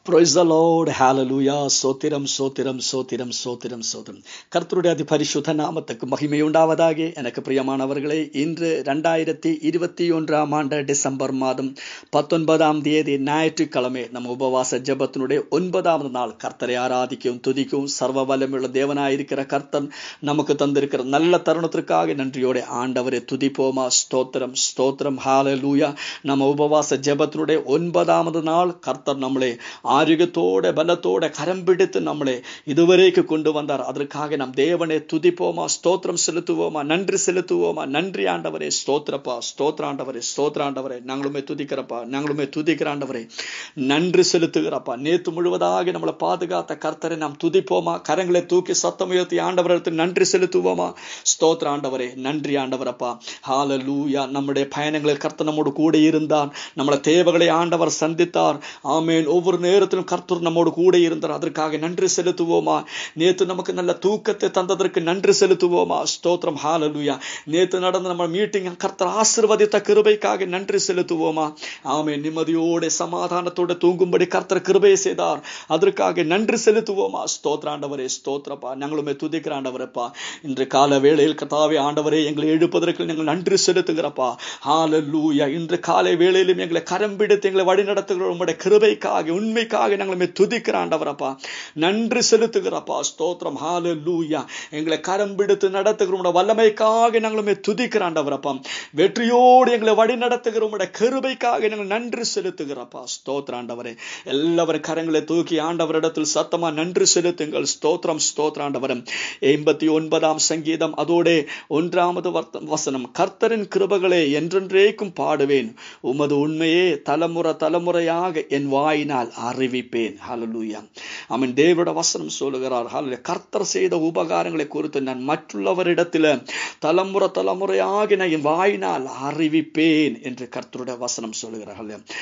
Praise the Lord. Hallelujah. சோத்திரம் சோத்திரம் சோத்திரம் சோத்திரம் சோத்திரம் கர்த்தருடைய அதிபரிசுத்த நாமத்துக்கு மகிமையுண்டாவதாக எனக்கு பிரியமானவர்களே இன்று ரெண்டாயிரத்தி இருபத்தி ஒன்றாம் ஆண்டு டிசம்பர் மாதம் பத்தொன்பதாம் தேதி ஞாயிற்றுக்கிழமை நம்ம உபவாச ஜெபத்தினுடைய ஒன்பதாவது நாள் கர்த்தரை ஆராதிக்கவும் துதிக்கவும் சர்வ வல்லமையுள்ள தேவனாயிருக்கிற கர்த்தன் நமக்கு தந்திருக்கிற நல்ல தருணத்திற்காக நன்றியோட ஆண்டவரை துதிப்போமா ஸ்தோத்திரம் ஸ்தோத்திரம் ஹாலலூயா நம்ம உபவாச ஜெபத்தினுடைய ஒன்பதாவது நாள் கர்த்தர் நம்மளை ஆரோக்கியத்தோட பலத்தோட கரம் பிடித்து நம்மளை இதுவரைக்கு கொண்டு வந்தார் அதற்காக நம் தேவனை துதிப்போமா ஸ்தோத்திரம் செலுத்துவோமா நன்றி செலுத்துவோமா நன்றி ஆண்டவரே ஸ்தோத்திரப்பா ஸ்தோத்திர ஆண்டவரே ஸ்தோத்திர ஆண்டவரே நாங்களுமே துதிக்கிறப்பா நாங்களுமே துதிக்கிற ஆண்டவரே நன்றி செலுத்துகிறப்பா நேத்து முழுவதாக நம்மளை பாதுகாத்த கர்த்தரை நாம் துதிப்போமா கரங்களை தூக்கி சத்தம் உயர்த்தி ஆண்டவரத்து நன்றி செலுத்துவோமா ஸ்தோத்திர ஆண்டவரே நன்றி ஆண்டவரப்பா ஹால லூயா நம்முடைய பயணங்களில் கர்த்தர் நம்மோடு கூட இருந்தார் நம்மளை தேவைகளை ஆண்டவர் சந்தித்தார் ஆமேன் ஒவ்வொரு நேரத்திலும் கர்த்தர் நம்மோடு கூட இருந்தார் அதற்காக நன்றி செலுத்துவோமா நேத்து நமக்கு நல்ல தூக்கத்தை தந்ததற்கு நன்றி செலுத்துவோமா ஸ்தோத்திரம் ஹாலலுயா நேத்து நடந்த நம்ம மீட்டிங் கர்த்தர் ஆசிர்வதித்த கிருபைக்காக நன்றி செலுத்துவோமா ஆமே நிம்மதியோட சமாதானத்தோட தூங்கும்படி கர்த்தர் கிருபை செய்தார் அதற்காக நன்றி செலுத்துவோமா ஸ்தோத்ராண்டவரே ஸ்தோத்திரப்பா நாங்களுமே துதிக்கிற ஆண்டவரப்பா இன்று கால வேளையில் கத்தாவே ஆண்டவரே எங்களை எழுப்பதற்கு நாங்கள் நன்றி செலுத்துகிறப்பா ஹாலலூயா இன்று காலை வேளையிலும் எங்களை கரம் பிடித்து எங்களை வழி நடத்துகிற உங்களுடைய கிருபைக்காக உண்மைக்காக நாங்களுமே துதிக்கிற ஆண்டவரப்பா நன்றி செலுத்துகிறப்பா ஸ்தோத்திரம் ஹால லூயா எங்களை கரம் பிடித்து நடத்துகிற உடைய வல்லமைக்காக நாங்களுமே துதிக்கிற ஆண்டவரப்பா வெற்றியோடு எங்களை வழி நடத்துகிற உடைய கிருபைக்காக நாங்கள் நன்றி செலுத்துகிறப்பா ஸ்தோத்திர ஆண்டவரே எல்லாவரும் கரங்களை தூக்கி ஆண்டவரிடத்தில் சத்தமா நன்றி செலுத்துங்கள் ஸ்தோத்திரம் ஸ்தோத்திர ஆண்டவரம் எண்பத்தி ஒன்பதாம் சங்கீதம் அதோட ஒன்றாவது வசனம் கர்த்தரின் கிருபகளை என்றென்றேக்கும் பாடுவேன் உமது உண்மையே தலைமுறை தலைமுறையாக என் வாயினால் அறிவிப்பேன் ஹalleluya அவன் தேவனுடைய வசனம் சொல்லுகிறார் ஹalleluya கர்த்தர் செய்த உபகாரங்களை குறித்து நான் மற்றவரிடத்தில் தலைமுறை தலைமுறையாக நான் என் வாயினால் அறிவிப்பேன் என்று கர்த்தருடைய வசனம் சொல்லுகிறார்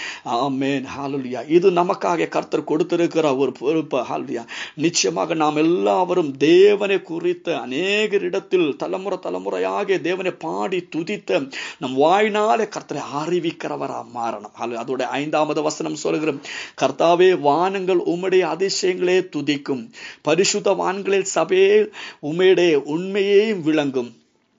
ஆமேன் ஹalleluya இது நமக்காக கர்த்தர் கொடுத்திருக்கிற ஒரு பொறுப்பு ஹalleluya நிச்சயமாக நாம் எல்லாவரும் தேவனை குறித்து அநேகரிடத்தில் தலைமுறை தலைமுறையாக தேவனை பாடி துதித்த நம் வாயினாலே கர்த்தரை அறிவிக்கிறவரா மாறணும் அதோட ஐந்தாவது வசனம் சொல்கிறோம் கர்த்தாவே வானங்கள் உம்முடைய அதிசயங்களே துதிக்கும் பரிசுத்த வான்களில் சபையே உம்முடைய உண்மையையும் விளங்கும்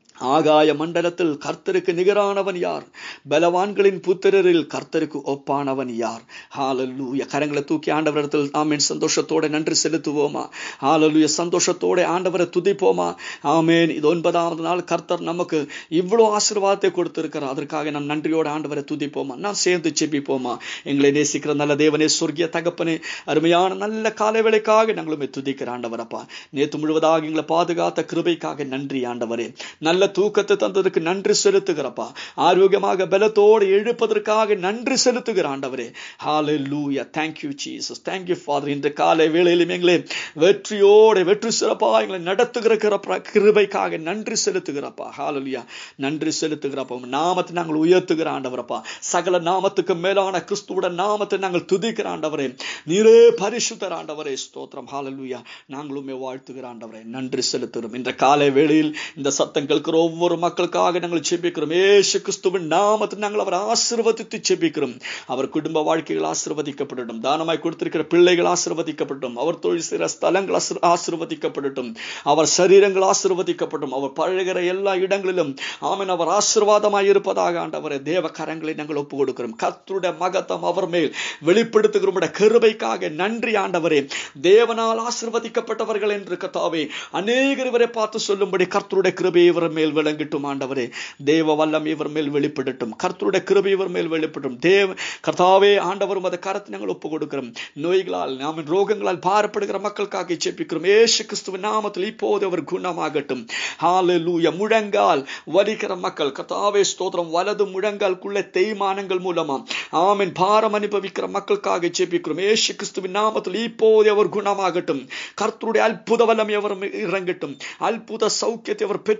ஆகாய மண்டலத்தில் கர்த்தருக்கு நிகரானவன் யார் பலவான்களின் புத்திரரில் கர்த்தருக்கு ஒப்பானவன் யார் ஹாலல்லூய கரங்களை தூக்கி ஆண்டவரிடத்தில் ஆமேன் சந்தோஷத்தோட நன்றி செலுத்துவோமா ஹாலல்லூய சந்தோஷத்தோட ஆண்டவரை துதிப்போமா ஆமேன் இது ஒன்பதாவது நாள் கர்த்தர் நமக்கு இவ்வளோ ஆசீர்வாதத்தை கொடுத்திருக்கிறார் அதற்காக நாம் நன்றியோட ஆண்டவரை துதிப்போமா நான் சேர்ந்து செபிப்போமா எங்களை நேசிக்கிற நல்ல தேவனே சொர்க்கிய தகப்பனே அருமையான நல்ல காலை வேலைக்காக நாங்களுமே துதிக்கிற ஆண்டவரப்பா நேற்று முழுவதாக எங்களை பாதுகாத்த கிருபைக்காக நன்றி ஆண்டவரே நல்ல தூக்கத்தை தந்ததுக்கு நன்றி செலுத்துகிறப்பா ஆரோக்கியமாக பலத்தோடு எழுப்பதற்காக நன்றி செலுத்துகிற ஆண்டவரே ஹாலே லூயா தேங்க்யூ ஜீசஸ் தேங்க்யூ ஃபாதர் இந்த காலை வேளையிலும் எங்களை வெற்றியோடு வெற்றி சிறப்பா எங்களை நடத்துகிற கிருபைக்காக நன்றி செலுத்துகிறப்பா ஹாலலுயா நன்றி செலுத்துகிறப்பா நாமத்தை நாங்கள் உயர்த்துகிற ஆண்டவரப்பா சகல நாமத்துக்கு மேலான கிறிஸ்துவோட நாமத்தை நாங்கள் துதிக்கிற ஆண்டவரே நீரே பரிசுத்தர் ஆண்டவரே ஸ்தோத்திரம் ஹாலலுயா நாங்களுமே வாழ்த்துகிற ஆண்டவரே நன்றி செலுத்துகிறோம் இந்த காலை வேளையில் இந்த சத்தம் கேட்கிற ஒவ்வொரு மக்களுக்காக நாங்கள் செபிக்கிறோம் ஏசு கிறிஸ்துவின் நாமத்தில் நாங்கள் அவர் ஆசிர்வதித்து செபிக்கிறோம் அவர் குடும்ப வாழ்க்கைகள் ஆசிர்வதிக்கப்படட்டும் தானமாய் கொடுத்திருக்கிற பிள்ளைகள் ஆசிர்வதிக்கப்படட்டும் அவர் தொழில் செய்கிற ஸ்தலங்கள் ஆசிர்வதிக்கப்படட்டும் அவர் சரீரங்கள் ஆசிர்வதிக்கப்படும் அவர் பழகிற எல்லா இடங்களிலும் ஆமன் அவர் ஆசிர்வாதமாய் இருப்பதாக ஆண்டவரை தேவ கரங்களை நாங்கள் ஒப்பு கொடுக்கிறோம் கர்த்தருடைய மகத்தம் அவர் மேல் வெளிப்படுத்துகிற கருபைக்காக நன்றி ஆண்டவரே தேவனால் ஆசிர்வதிக்கப்பட்டவர்கள் என்று கத்தாவே அநேகர் இவரை பார்த்து சொல்லும்படி கர்த்தருடைய கிருபை இவர் மேல் விளங்கட்டும் ஆண்டவரே தேவ வல்லம் இவர் மேல் வெளிப்படட்டும் கர்த்தருடைய கிருபை இவர் மேல் வெளிப்படும் தேவ கர்த்தாவே ஆண்டவரும் அதை கரத்தை நாங்கள் ஒப்பு கொடுக்கிறோம் நோய்களால் நாம் ரோகங்களால் பாரப்படுகிற மக்களுக்காக செப்பிக்கிறோம் ஏசு கிறிஸ்துவ நாமத்தில் இப்போது அவர் குணமாகட்டும் ஹாலலூய முழங்கால் வலிக்கிற மக்கள் கர்த்தாவே ஸ்தோத்திரம் வலது முழங்கால்குள்ள தேய்மானங்கள் மூலமா ஆமின் பாரம் அனுபவிக்கிற மக்களுக்காக செப்பிக்கிறோம் ஏசு கிறிஸ்துவின் நாமத்தில் இப்போது அவர் குணமாகட்டும் கர்த்தருடைய அற்புத வல்லம் எவர் இறங்கட்டும் அற்புத சௌக்கியத்தை அவர் பெற்றுக்கொள்ளட்டும்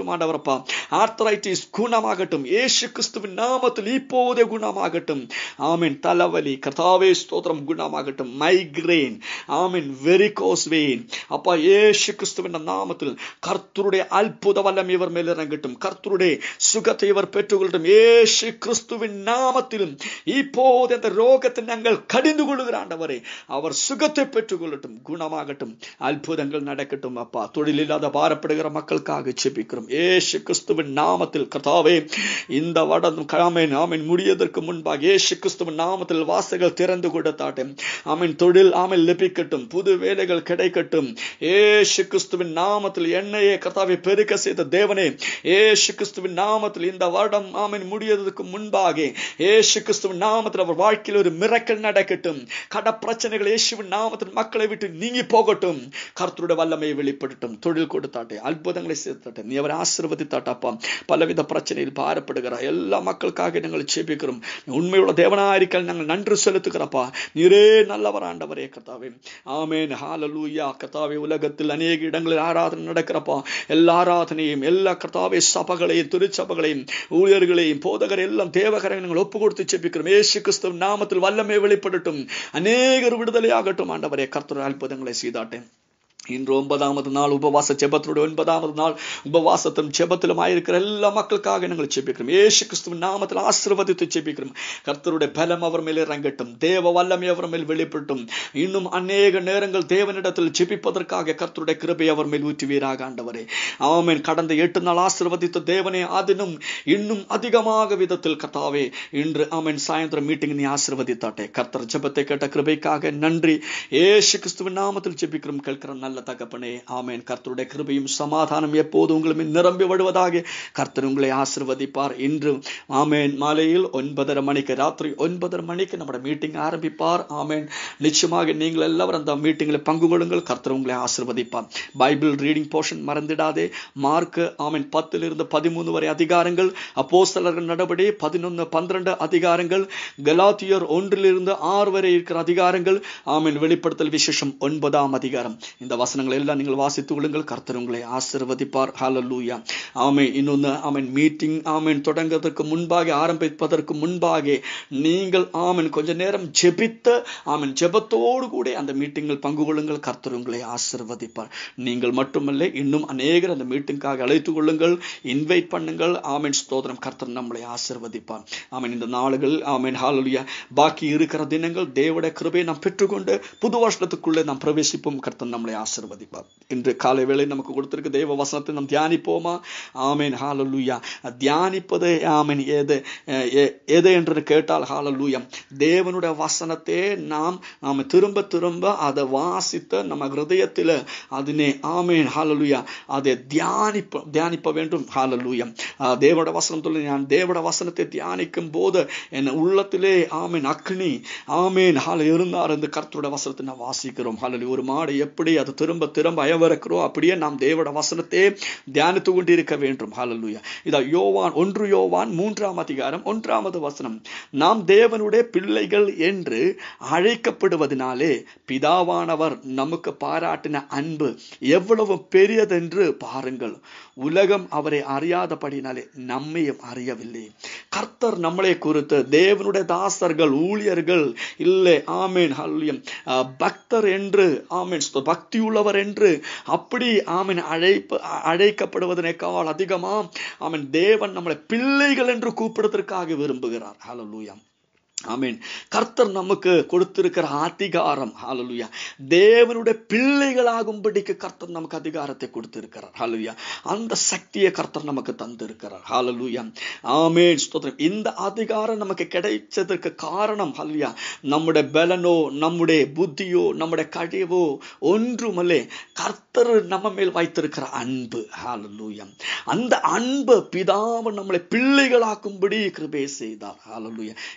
குணமாகட்டும் ஆண்டவரப்பா ஆர்த்தரைட்டிஸ் குணமாகட்டும் ஏசு கிறிஸ்துவின் நாமத்தில் இப்போதே குணமாகட்டும் ஆமீன் தலைவலி கர்த்தாவே ஸ்தோத்திரம் குணமாகட்டும் மைக்ரேன் ஆமீன் வெரிகோஸ் வெயின் அப்பா ஏசு கிறிஸ்துவின் நாமத்தில் கர்த்தருடைய அற்புத வல்லம் இவர் மேல் இறங்கட்டும் கர்த்தருடைய சுகத்தை இவர் பெற்றுக்கொள்ளட்டும் ஏசு கிறிஸ்துவின் நாமத்திலும் இப்போது அந்த ரோகத்தை நாங்கள் கடிந்து கொள்ளுகிற ஆண்டவரே அவர் சுகத்தை பெற்றுக்கொள்ளட்டும் குணமாகட்டும் அற்புதங்கள் நடக்கட்டும் அப்பா தொழில் இல்லாத பாரப்படுகிற மக்களுக்காக செபிக்கிறோம் ஏசு கிறிஸ்துவின் நாமத்தில் கர்த்தாவே இந்த வடம் ஆமேன் ஆமீன் முடியதற்கு முன்பாக ஏசு கிறிஸ்துவின் நாமத்தில் வாசல்கள் திறந்து கொடுத்தாட்டும் ஆமீன் தொழில் ஆமீன் லபிக்கட்டும் புது வேலைகள் கிடைக்கட்டும் ஏசு கிறிஸ்துவின் நாமத்தில் என்னையே கர்த்தாவை பெருக்க செய்த தேவனே ஏசு கிறிஸ்துவின் நாமத்தில் இந்த வருடம் ஆமீன் முடியதற்கு முன்பாக ஏசு கிறிஸ்துவின் நாமத்தில் அவர் வாழ்க்கையில் ஒரு மிரக்கல் நடக்கட்டும் கட பிரச்சனைகள் இயேசுவின் நாமத்தில் மக்களை விட்டு நீங்கி போகட்டும் கர்த்தருடைய வல்லமையை வெளிப்படட்டும் தொழில் கொடுத்தாட்டே அற்புதங்களை சேர்த்தாட்டே நீ அவரை ஆசீர்வதித்தாட்டாப்பா பலவித பிரச்சனையில் பாரப்படுகிற எல்லா மக்களுக்காக நாங்கள் செபிக்கிறோம் உண்மையுள்ள தேவனாயிருக்கல் நாங்கள் நன்றி செலுத்துகிறப்பா நீரே நல்லவர் ஆண்டவரே கர்த்தாவே ஆமேன் ஹalleluya கர்த்தாவே உலகத்தில் அநேக இடங்களில் ஆராதனை நடக்கிறப்பா எல்லா ஆராதனையும் எல்லா கர்த்தாவே சபைகளையும் திருச்சபைகளையும் ஊழியர்களையும் போதகர் எல்லாம் தேவகரை நாங்கள் ஒப்பு கொடுத்து செபிக்கிறோம் ஏசு கிறிஸ்துவ நாமத்தில் வல்லமை வெளிப்படட்டும் அநேகர் விடுதலையாகட்டும் ஆண்டவரே கர்த்தர் அற்புதங்களை செய்தாட்டேன் இன்று ஒன்பதாவது நாள் உபவாச ஜெபத்தினுடைய ஒன்பதாவது நாள் உபவாசத்திலும் ஜெபத்திலும் ஆயிருக்கிற எல்லா மக்களுக்காக நாங்கள் ஜெபிக்கிறோம் ஏசு கிறிஸ்துவின் நாமத்தில் ஆசீர்வதித்து ஜெபிக்கிறோம் கர்த்தருடைய பலம் அவர் மேல் இறங்கட்டும் தேவ வல்லமை அவர் மேல் வெளிப்பட்டும் இன்னும் அநேக நேரங்கள் தேவனிடத்தில் ஜெபிப்பதற்காக கர்த்தருடைய கிருபை அவர் மேல் ஊற்றுவீராக ஆண்டவரே ஆமேன் கடந்த எட்டு நாள் ஆசீர்வதித்த தேவனே அதினும் இன்னும் அதிகமாக விதத்தில் கர்த்தாவே இன்று ஆமேன் சாயந்தரம் மீட்டிங் நீ ஆசீர்வதித்தாட்டே கர்த்தர் ஜெபத்தை கேட்ட கிருபைக்காக நன்றி ஏசு கிறிஸ்துவின் நாமத்தில் ஜெபிக்கிறோம் கேட்கிற நல்ல தகப்பனே ஆமேன் கர்த்தருடைய கிருபையும் சமாதானம் எப்போது உங்களும் நிரம்பி வருவதாக கர்த்தர் உங்களை ஆசிர்வதிப்பார் இன்று ஆமேன் மாலையில் ஒன்பதரை மணிக்கு ராத்திரி ஒன்பதரை மணிக்கு நம்முடைய மீட்டிங் ஆரம்பிப்பார் ஆமேன் நிச்சயமாக நீங்கள் எல்லாரும் அந்த மீட்டிங்கில் பங்கு கொள்ளுங்கள் கர்த்தர் உங்களை ஆசிர்வதிப்பார் பைபிள் ரீடிங் போர்ஷன் மறந்துடாதே மார்க் ஆமேன் பத்திலிருந்து பதிமூணு வரை அதிகாரங்கள் அப்போஸ்தலர்கள் நடபடி பதினொன்று பன்னிரண்டு அதிகாரங்கள் கலாத்தியர் ஒன்றிலிருந்து ஆறு வரை இருக்கிற அதிகாரங்கள் ஆமேன் வெளிப்படுத்தல் விசேஷம் ஒன்பதாம் அதிகாரம் இந்த வசனங்களை எல்லாம் நீங்கள் வாசித்து கொள்ளுங்கள் கர்த்தர் உங்களை ஆசிர்வதிப்பார் ஹalleluya ஆமென் இன்னொன்று ஆமென் மீட்டிங் ஆமென் தொடங்குவதற்கு முன்பாக ஆரம்பிப்பதற்கு முன்பாக நீங்கள் ஆமென் கொஞ்ச நேரம் ஜெபித்த ஆமென் ஜெபத்தோடு கூட அந்த மீட்டிங்கில் பங்கு கொள்ளுங்கள் கர்த்தர் உங்களை ஆசிர்வதிப்பார் நீங்கள் மட்டுமல்ல இன்னும் அநேகர் அந்த மீட்டிங்காக அழைத்து கொள்ளுங்கள் இன்வைட் பண்ணுங்கள் ஆமென் ஸ்தோத்திரம் கர்த்தர் நம்மளை ஆசிர்வதிப்பார் ஆமென் இந்த நாளுகள் ஆமென் ஹalleluya பாக்கி இருக்கிற தினங்கள் தேவடைய கிருபையை நாம் பெற்றுக்கொண்டு புது வருஷத்துக்குள்ளே நாம் பிரவேசிப்போம் கர்த்தர் நம்மளை ஆசிர்வதிப்பார் இன்று காலை வேளை நமக்கு கொடுத்திருக்க தேவ வசனத்தை நாம் தியானிப்போமா ஆமேன் ஹாலலூயா தியானிப்பது ஆமேன் எது எ- எது என்று கேட்டால் ஹாலலூயா தேவனுடைய வசனத்தை நாம் நாம திரும்ப திரும்ப அதை வாசித்த நம்ம ஹிருதயத்தில் அதினே ஆமேன் ஹாலலூயா அதை தியானிப்ப தியானிப்ப வேண்டும் ஹாலலூயா தேவட வசனம் சொல்லி நான் தேவட வசனத்தை தியானிக்கும் போது என் உள்ளத்திலே ஆமேன் அக்னி ஆமேன் ஹால இருந்தார் இந்த கர்த்தருடைய வசனத்தை நான் வாசிக்கிறோம் ஹாலலி ஒரு மாடு எப்படி அது திரும்ப திரும்ப அயவிறக்கிறோம் அப்படியே நாம் தேவட வசனத்தை தியானித்து கொண்டிருக்க வேண்டும் ஹalleluya இதா யோவான் ஒன்று யோவான் மூன்றாம் அதிகாரம் ஒன்றாவது வசனம் நாம் தேவனுடைய பிள்ளைகள் என்று அழைக்கப்படுவதனாலே பிதாவானவர் நமக்கு பாராட்டின அன்பு எவ்வளவு பெரியதென்று பாருங்கள் உலகம் அவரை அறியாதபடினாலே நம்மையும் அறியவில்லை கர்த்தர் நம்மளை குறித்து தேவனுடைய தாசர்கள் ஊழியர்கள் இல்லை ஆமேன் ஹல்லியம் பக்தர் என்று ஆமேன் ஸ்தோ- பக்தியுள்ளவர் என்று அப்படி ஆமேன் அழைப்பு அ- அழைக்கப்படுவதனைக்கால் அதிகமா ஆமேன் தேவன் நம்மளை பிள்ளைகள் என்று கூப்பிடுவதற்காக விரும்புகிறார் ஹalleluya ஆமீன் கர்த்தர் நமக்கு கொடுத்திருக்கிற அதிகாரம் ஹalleluya தேவனுடைய பிள்ளைகளாகும்படிக்கு கர்த்தர் நமக்கு அதிகாரத்தை கொடுத்திருக்கிறார் ஹalleluya அந்த சக்தியை கர்த்தர் நமக்கு தந்திருக்கிறார் ஹalleluya ஆமென் ஸ்தோத்திரம் இந்த அதிகாரம் நமக்கு கிடைச்சதற்கு காரணம் ஹalleluya நம்முடைய பலனோ நம்முடைய புத்தியோ நம்முடைய கழிவோ ஒன்றுமல்லே கர்த்தர் நம்ம மேல் வைத்திருக்கிற அன்பு ஹalleluya அந்த அன்பு பிதாவு நம்மளை பிள்ளைகளாக்கும்படி கிருபை செய்தார் ஹalleluya இன்று காலை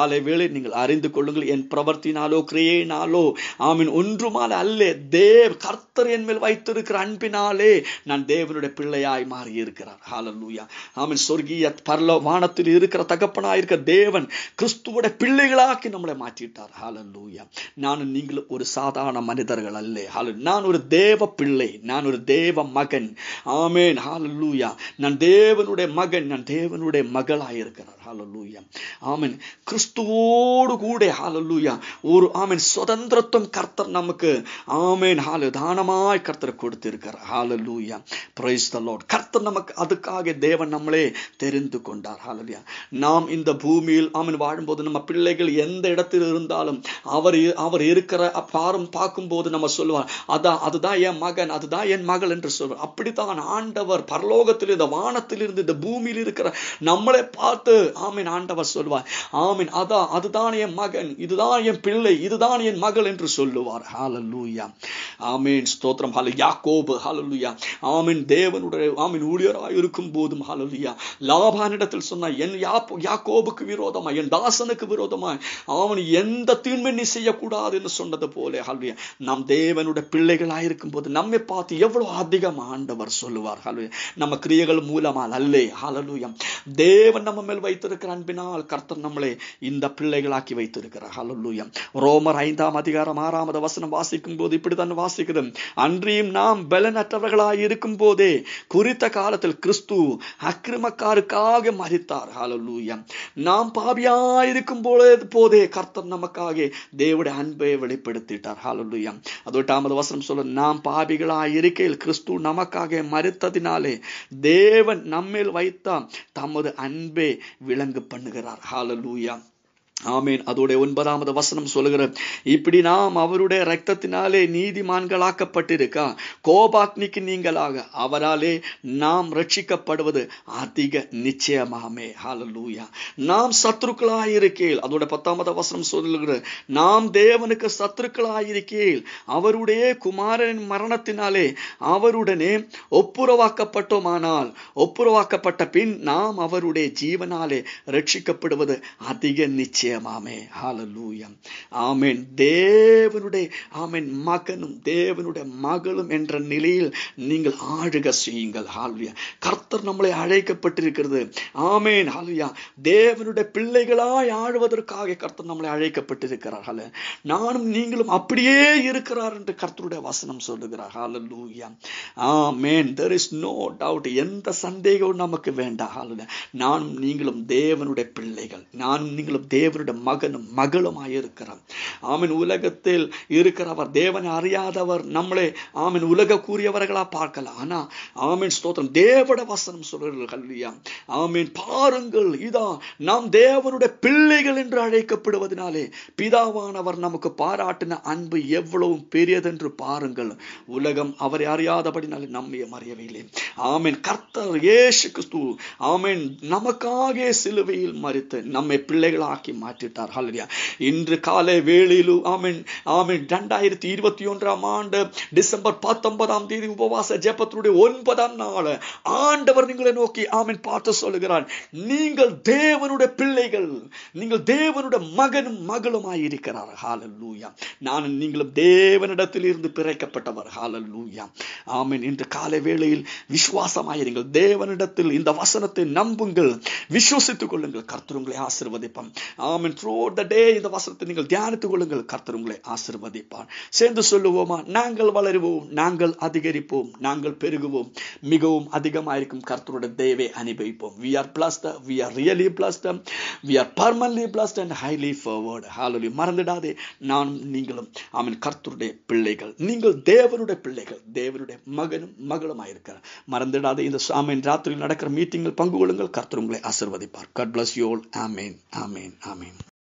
காலை வேளை நீங்கள் அறிந்து கொள்ளுங்கள் என் பிரவர்த்தினாலோ கிரியையினாலோ ஆமீன் ஒன்றுமால அல்ல தேவ் கர்த்தர் என் மேல் வைத்திருக்கிற அன்பினாலே நான் தேவனுடைய பிள்ளையாய் மாறி இருக்கிறார் ஹalleluya ஆமீன் சொர்க்கிய பரலோ வானத்தில் இருக்கிற தகப்பனாய் இருக்கிற தேவன் கிறிஸ்துவோட பிள்ளைகளாக்கி நம்மளை மாற்றிட்டார் ஹalleluya நானும் நீங்களும் ஒரு சாதாரண மனிதர்கள் அல்ல ஹalleluya நான் ஒரு தேவ பிள்ளை நான் ஒரு தேவ மகன் ஆமேன் ஹalleluya நான் தேவனுடைய மகன் நான் தேவனுடைய மகளாய் இருக்கிறார் ஹalleluya ஆமேன் கிறிஸ்துவோடு கூட ஹalleluya ஒரு ஆமேன் சுதந்திரத்துவம் கர்த்தர் நமக்கு ஆமேன் ஹால தானமாய் கர்த்தர் கொடுத்திருக்கிறார் ஹalleluya praise the lord கர்த்தர் நமக்கு அதுக்காக தேவன் நம்மளே தெரிந்து கொண்டார் ஹalleluya நாம் இந்த பூமியில் ஆமேன் வாழும்போது நம்ம பிள்ளைகள் எந்த இடத்தில் இருந்தாலும் அவர் அவர் இருக்கிற பாரம் பார்க்கும்போது நம்ம சொல்லுவார் அதான் அதுதான் என் மகன் அதுதான் என் மகள் என்று சொல்வார் அப்படித்தான் ஆண்டவர் பரலோகத்தில் இந்த வானத்தில் இருந்து இந்த பூமியில் இருக்கிற நம்மளை பார்த்து ஆமீன் ஆண்டவர் சொல்வார் ஆமீன் அதான் அதுதான் என் மகன் இதுதான் என் பிள்ளை இதுதான் என் மகள் என்று சொல்லுவார் ஹalleluya ஆமீன் ஸ்தோத்திரம் ஹalleluya யாக்கோபு ஹalleluya ஆமீன் தேவனுடைய ஆமீன் ஊழியராய் இருக்கும் போதும் ஹalleluya லாபானிடத்தில் சொன்ன என் யாக்கோபுக்கு விரோதமா என் தாசனுக்கு விரோதமாய் அவன் எந்த தீன்மை நீ செய்யக்கூடாது என்று சொன்னது போல ஹalleluya நாம் தேவனுடைய பிள்ளைகளாய் இருக்கும் போது நம்மை பார்த்து எவ்வளவு அதிகம் ஆண்டவர் சொல்லுவார் ஹalleluya நம்ம கிரியைகள் மூலமால் அல்லே ஹalleluya தேவன் நம்ம மேல் வைத்திருக்கிற அன்பினால் கர்த்தர் நம்மளை இந்த பிள்ளைகளாக்கி வைத்திருக்கிறார் ஹalleluya ரோமர் ஐந்தாம் அதிகாரம் ஆறாமது வசனம் வாசிக்கும் போது இப்படித்தான் வாசிக்கிறது அன்றியும் நாம் பலனற்றவர்களாய் இருக்கும் போதே குறித்த காலத்தில் கிறிஸ்து அக்கிரமக்காருக்காக மறித்தார் ஹalleluya நாம் பாவியாயிருக்கும் பொழுது போதே கர்த்தர் நமக்காக தேவனுடைய அன்பை வெளிப்படுத்திட்டார் ஹalleluya அதோ தாமத வசனம் சொல்ல நாம் பாபிகளாய் இருக்கையில் கிறிஸ்து நமக்காக மறுத்ததினாலே தேவன் நம்மேல் வைத்த தமது அன்பை விளங்கு பண்ணுகிறார் ஹalleluya ஆமேன் அதோட ஒன்பதாவது வசனம் சொல்லுகிற இப்படி நாம் அவருடைய ரத்தத்தினாலே நீதிமான்களாக்கப்பட்டிருக்கா கோபாக்னிக்கு நீங்களாக அவராலே நாம் ரட்சிக்கப்படுவது அதிக நிச்சயமாமே ஹalleluya நாம் சத்துருக்களாயிருக்கேள் அதோட பத்தாவது வசனம் சொல்லுகிற நாம் தேவனுக்கு சத்துருக்களாயிருக்கேள் அவருடைய குமாரனின் மரணத்தினாலே அவருடனே ஒப்புரவாக்கப்பட்டோமானால் ஒப்புரவாக்கப்பட்ட பின் நாம் அவருடைய ஜீவனாலே ரட்சிக்கப்படுவது அதிக நிச்சயமாமே ஹalleluya ஆமென் தேவனுடைய ஆமென் மகனும் தேவனுடைய மகளும் என்ற நிலையில் நீங்கள் ஆழுக செய்யுங்கள் ஹalleluya கர்த்தர் நம்மளை அழைக்கப்பட்டிருக்கிறது ஆமென் ஹalleluya தேவனுடைய பிள்ளைகளாய் ஆழ்வதற்காக கர்த்தர் நம்மளை அழைக்கப்பட்டிருக்கிறார் ஹalleluya நானும் நீங்களும் அப்படியே இருக்கிறார் என்று கர்த்தருடைய வசனம் சொல்லுகிறார் ஹalleluya ஆமென் there is no doubt எந்த சந்தேகமும் நமக்கு வேண்டாம் ஹalleluya நானும் நீங்களும் தேவனுடைய பிள்ளைகள் நானும் நீங்களும் தேவனுடைய மகனும் மகளுமாய் இருக்கிறோம் ஆமீன் உலகத்தில் இருக்கிறவர் தேவனை அறியாதவர் நம்மளே ஆமீன் உலக கூறியவர்களா பார்க்கலாம் ஆனா ஆமீன் ஸ்தோத்திரம் தேவட வசனம் சொல்கிறார்கள் ஹல்லியா ஆமீன் பாருங்கள் இதா நாம் தேவனுடைய பிள்ளைகள் என்று அழைக்கப்படுவதனாலே பிதாவானவர் நமக்கு பாராட்டின அன்பு எவ்வளவு பெரியதென்று பாருங்கள் உலகம் அவரை அறியாதபடினாலே நம்மையும் அறியவில்லை ஆமீன் கர்த்தர் இயேசு கிறிஸ்து ஆமீன் நமக்காக சிலுவையில் மறித்து நம்மை பிள்ளைகளாக்கி மாற்றிட்டார் ஹalleluya இன்று காலை வேளையிலும் ஆமீன் ஆமீன் ரெண்டாயிரத்தி இருபத்தி ஒன்றாம் ஆண்டு டிசம்பர் பத்தொன்பதாம் தேதி உபவாச ஜெபத்தினுடைய ஒன்பதாம் நாள் ஆண்டவர் நீங்களை நோக்கி ஆமீன் பார்த்து சொல்லுகிறார் நீங்கள் தேவனுடைய பிள்ளைகள் நீங்கள் தேவனுடைய மகனும் மகளுமாய் இருக்கிறார் ஹalleluya நானும் நீங்களும் தேவனிடத்தில் இருந்து பிறக்கப்பட்டவர் ஹalleluya ஆமீன் இன்று காலை வேளையில் விசுவாசமாயிருங்கள் தேவனிடத்தில் இந்த வசனத்தை நம்புங்கள் விசுவசித்துக் கொள்ளுங்கள் கர்த்தர் உங்களை ஆசிர்வதிப்பான் ஆமீன் த்ரூ த டே இந்த வசனத்தை நீங்கள் தியானித்துக் கொள்ளுங்கள் கர்த்தர் உங்களை ஆசிர்வதிப்பான் சேர்ந்து சொல்லுவோமா நாங்கள் வளருவோம் நாங்கள் அதிகரிப்போம் நாங்கள் பெருகுவோம் மிகவும் அதிகமாயிருக்கும் கர்த்தருடைய தேவை அனுபவிப்போம் we are blessed we are really blessed we are permanently blessed and highly favoured holy மறந்துடாதே நானும் நீங்களும் ஆமீன் கர்த்தருடைய பிள்ளைகள் நீங்கள் தேவனுடைய பிள்ளைகள் தேவனுடைய மகனும் மகளுமாயிருக்கிறார் மறந்துடாதே இந்த ஆமீன் ராத்திரியில் நடக்கிற மீட்டிங்கில் பங்கு கொள்ளுங்கள் கர்த்தர் உங்களை ஆசிர்வதிப்பார் கட் பிளஸ் யூ ஆல் ஆமீன் ஆமீன் ஆமீன்